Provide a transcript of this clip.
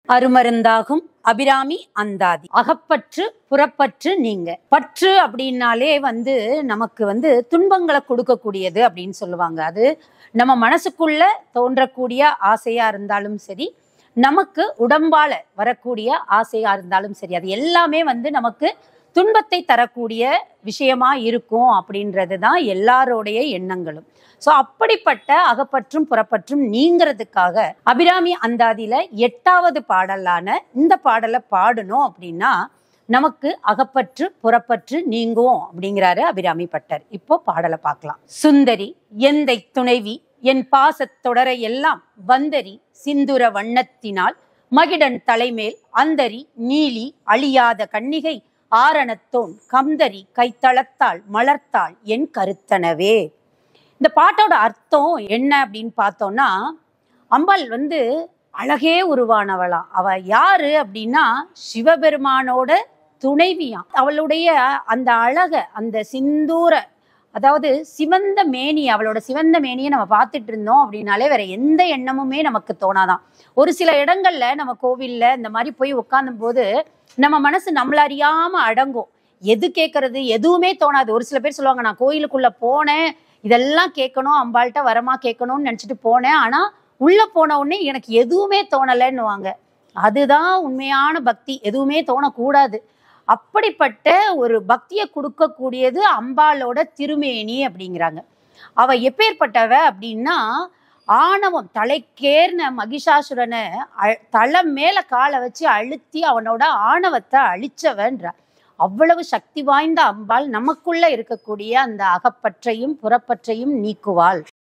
அருமருந்தாகும் அபிராமி அந்தாதி அகப்பற்று புறப்பற்று நீங்க பற்று அப்படின்னாலே வந்து நமக்கு வந்து துன்பங்களை கொடுக்கக்கூடியது அப்படின்னு சொல்லுவாங்க அது நம்ம மனசுக்குள்ள தோன்றக்கூடிய ஆசையா இருந்தாலும் சரி நமக்கு உடம்பால வரக்கூடிய ஆசையா இருந்தாலும் சரி அது எல்லாமே வந்து நமக்கு துன்பத்தை தரக்கூடிய விஷயமா இருக்கும் அப்படின்றது தான் எல்லாரோடைய எண்ணங்களும் ஸோ அப்படிப்பட்ட அகப்பற்றும் புறப்பற்றும் நீங்கிறதுக்காக அபிராமி அந்தாதியில எட்டாவது பாடலான இந்த பாடலை பாடணும் அப்படின்னா நமக்கு அகப்பற்று புறப்பற்று நீங்கும் அப்படிங்கிறாரு அபிராமி பட்டர் இப்போ பாடலை பார்க்கலாம் சுந்தரி எந்தை துணைவி என் பாசத் தொடரை எல்லாம் வந்தரி சிந்துர வண்ணத்தினால் மகிடன் தலைமேல் அந்தரி நீலி அழியாத கன்னிகை ஆரணத்தோன் கந்தரி கைத்தளத்தால் மலர்த்தாள் என் கருத்தனவே இந்த பாட்டோட அர்த்தம் என்ன அப்படின்னு பார்த்தோம்னா அம்பாள் வந்து அழகே உருவானவளாம் அவ யாரு அப்படின்னா சிவபெருமானோட துணைவியாம் அவளுடைய அந்த அழக அந்த சிந்தூர அதாவது சிவந்த மேனி அவளோட சிவந்த மேனியை நம்ம பார்த்துட்டு இருந்தோம் அப்படின்னாலே வேற எந்த எண்ணமுமே நமக்கு தோணாதான் ஒரு சில இடங்கள்ல நம்ம கோவில்ல இந்த மாதிரி போய் உட்கார்ந்தும் போது நம்ம மனசு நம்மள அறியாம அடங்கும் எது கேட்கறது எதுவுமே தோணாது ஒரு சில பேர் சொல்லுவாங்க நான் கோயிலுக்குள்ள போனேன் இதெல்லாம் கேட்கணும் அம்பாள்கிட்ட வரமா கேட்கணும்னு நினைச்சிட்டு போனேன் ஆனா உள்ள போன உடனே எனக்கு எதுவுமே தோணலைன்னுவாங்க அதுதான் உண்மையான பக்தி எதுவுமே தோணக்கூடாது அப்படிப்பட்ட ஒரு பக்தியை கொடுக்கக்கூடியது அம்பாளோட திருமேனி அப்படிங்கிறாங்க அவ எப்பேற்பட்டவ அப்படின்னா ஆணவம் தலைக்கேர்ன மகிஷாசுரனை அ- தலை மேல காலை வச்சு அழுத்தி அவனோட ஆணவத்தை அழிச்சவன்ற அவ்வளவு சக்தி வாய்ந்த அம்பாள் நமக்குள்ள இருக்கக்கூடிய அந்த அகப்பற்றையும் புறப்பற்றையும் நீக்குவாள்